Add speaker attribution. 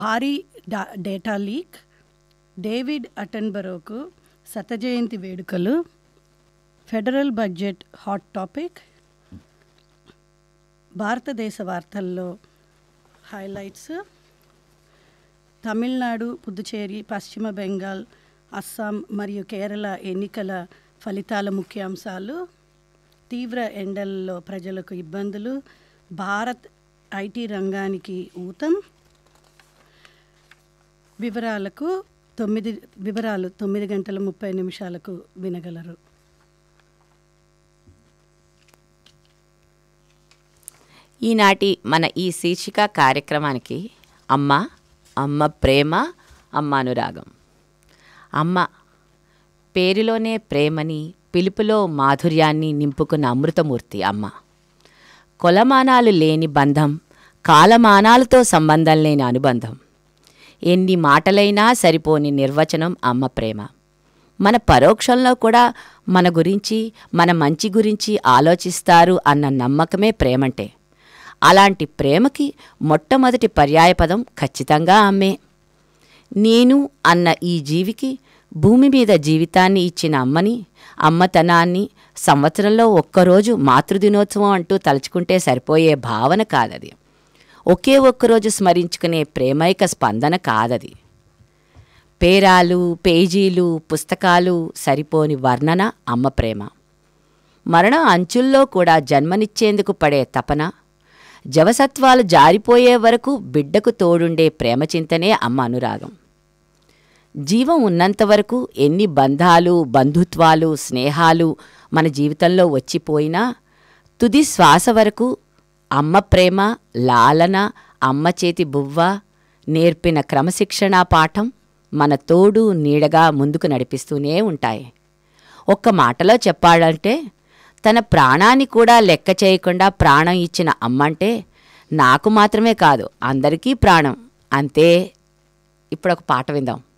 Speaker 1: భారీ డా data leak David అటన్బరోకు శత జయంతి వేడుకలు ఫెడరల్ బడ్జెట్ హాట్ టాపిక్ భారతదేశ వార్తల్లో హైలైట్స్ తమిళనాడు పుదుచేరి పశ్చిమ బెంగాల్ అస్సాం మరియు కేరళ ఎన్నికల ఫలితాల ముఖ్యాంశాలు తీవ్ర ఎండల్లో ప్రజలకు ఇబ్బందులు భారత్ ఐటీ రంగానికి ఊతం వివరాలకు తొమ్మిది వివరాలు తొమ్మిది గంటల ముప్పై నిమిషాలకు వినగలరు
Speaker 2: ఈనాటి మన ఈ శీర్షిక కార్యక్రమానికి అమ్మ అమ్మ ప్రేమ అమ్మ అనురాగం అమ్మ పేరులోనే ప్రేమని పిలుపులో మాధుర్యాన్ని నింపుకున్న అమృతమూర్తి అమ్మ కొలమానాలు లేని బంధం కాలమానాలతో సంబంధం లేని అనుబంధం ఎన్ని మాటలైనా సరిపోని నిర్వచనం అమ్మ ప్రేమ మన పరోక్షంలో కూడా మన గురించి మన మంచి గురించి ఆలోచిస్తారు అన్న నమ్మకమే ప్రేమంటే అలాంటి ప్రేమకి మొట్టమొదటి పర్యాయపదం ఖచ్చితంగా అమ్మే నేను అన్న ఈ జీవికి భూమి మీద జీవితాన్ని ఇచ్చిన అమ్మని అమ్మతనాన్ని సంవత్సరంలో ఒక్కరోజు మాతృదినోత్సవం అంటూ తలుచుకుంటే సరిపోయే భావన కాదది ఒకే ఒక్కరోజు స్మరించుకునే ప్రేమైక స్పందన కాదది పేరాలు పేజీలు పుస్తకాలు సరిపోని వర్ణన అమ్మ ప్రేమ మరణ అంచుల్లో కూడా జన్మనిచ్చేందుకు పడే తపన జవసత్వాలు జారిపోయే వరకు బిడ్డకు తోడుండే ప్రేమ చింతనే అమ్మ అనురాగం జీవం ఉన్నంత వరకు ఎన్ని బంధాలు బంధుత్వాలు స్నేహాలు మన జీవితంలో వచ్చిపోయినా తుది శ్వాస వరకు అమ్మ ప్రేమ లాలన అమ్మ చేతి బువ్వ నేర్పిన క్రమశిక్షణా పాఠం మన తోడు నీడగా ముందుకు నడిపిస్తూనే ఉంటాయి ఒక్క మాటలో చెప్పాలంటే తన ప్రాణాన్ని కూడా లెక్క చేయకుండా ప్రాణం ఇచ్చిన అమ్మంటే నాకు మాత్రమే కాదు అందరికీ ప్రాణం అంతే ఇప్పుడు ఒక పాట విందాం